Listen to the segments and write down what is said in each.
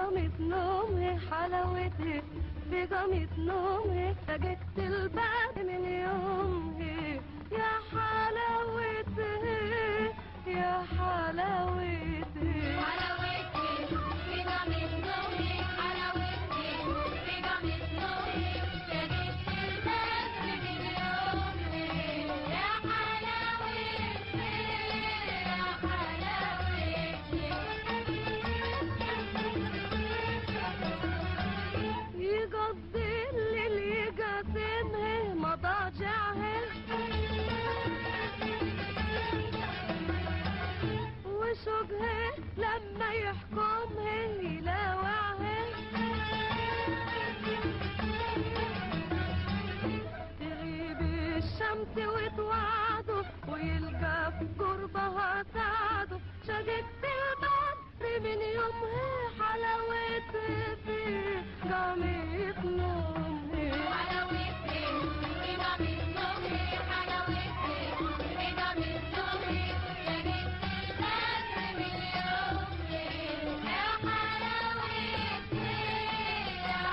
جامة نومي حلاوتي في جامة نومي فجدت البعد من يومي يا حلاوتي يا حلاوتي حلاوتي في جامة نومي حلاوتي في جامة نومي شديت البدر من يومي يا حلاوتي يا حلاوتي يقضي الليل يقاسمه مضاجعه وشوقه لما يحكمه يلاوعه تغيب الشمس وتوعده ويلقى في قربها سعده شقت البدر من يومها حلاوتها في قامت نومي حلاوتي في جامة نومي حلاوتي في جامة نومي شديت البدر من يومي يا حلاوتي يا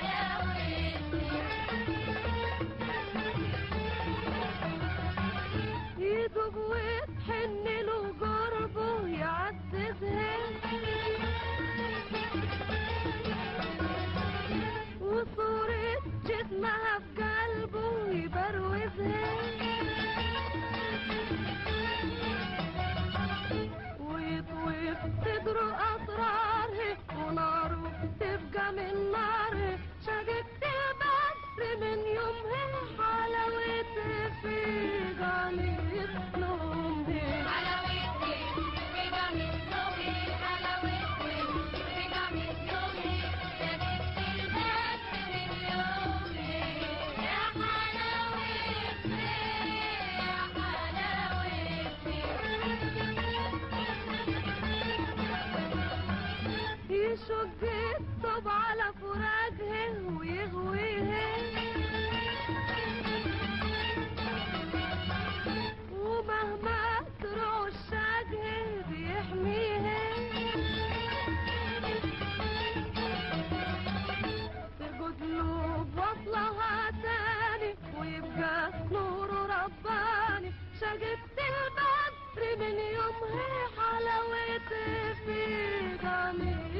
حلاوتي يدوب وتحن له قربه يعززها وصورة جسمها في قلبه يبروزها ويطوف صدره أسراره وناره تبقى من ناره شقت البدر من يومها حلاوتها في جنة نومها حلاوتي في جامة نومي حلاوتي في جامة نومي شديت البدر من يومي يا حلاوتي يا حلاوتي يشق الطب على فراقها ويغويها ومهما تروح الشقه بيحميها ترقد له بوصلها تاني ويبقى نوره رباني شقت البدر من يومها حلاوتها في ضميري